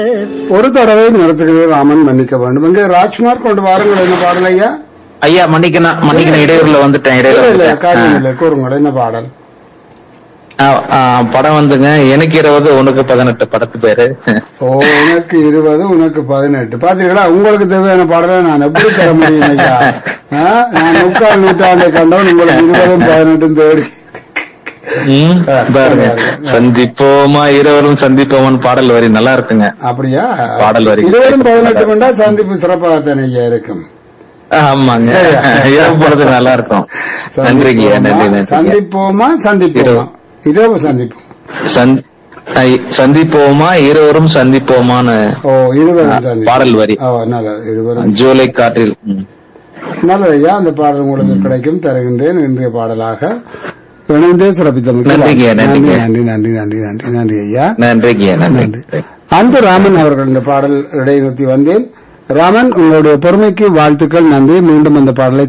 ஒரு தடவை நடத்துகிறே ராமன் மன்னிக்க வேண்டும் இங்கே ராஜ்குமார் கொண்டு வாருங்கள் என்ன பாடல் ஐயா ஐயா மன்னிக்கணும் மன்னிக்கணும் இடையூறுல வந்துட்டேன் இல்ல இடையூறுல இல்ல காரியம் வந்துட்டேன். இல்லை கூறுங்கள் என்ன பாடல் ஆ, ஆ, படம் வந்துங்க எனக்கு இருபது உனக்கு பதினெட்டு படத்து பேரு ஓ உனக்கு இருபது உனக்கு பதினெட்டு பாத்தீங்களா உங்களுக்கு தேவையான பாடலை நான் எப்படி தர முடியும் ஐயா ஆ? நான் முக்கால் நூற்றாண்டை கண்டவன் உங்களுக்கு இருபதும் பதினெட்டும் தேடி ம், ஆ, பாருங்க சரி, சரி. சந்திப்போமா இருவரும் சந்திப்போமான்னு பாடல் வரி நல்லா இருக்குங்க அப்படியா பாடல் வரி. இருபதும் பதினெட்டு கொண்டா சந்திப்பு சிறப்பாகத்தானே ஐயா இருக்கும் ஆமாங்க இரவு பொழுது நல்லா இருக்கும் நன்றிங்க நன்றி நன்றி சந்திப்போமா சந்திப்போமா இரவு சந்திப்போம் சந்த்- ஐ, சந்திப்போமா இருவரும் சந்திப்போமான்னு ஓ இருவரும் சந்திப்போம் பாடல் வரி ஓ நல்லது இருவரும் ஜூலை காற்றில் ம். நல்லது ஐயா அந்த பாடல் உங்களுக்கு கிடைக்கும் தருகின்றேன் இன்றைய பாடலாக இணைந்தே சிறப்பித்தமைக்கு நன்றிங்க, நன்றி நன்றிங்க. நன்றி நன்றி நன்றி நன்றி நன்றி ஐயா நன்றிங்க நன்றி அன்பு ராமன் அவர்கள் இந்த பாடல் இடைநிறுத்தி வந்தேன் ராமன் உங்களுடைய பொறுமைக்கு வாழ்த்துக்கள் நன்றி மீண்டும் அந்த பாடலை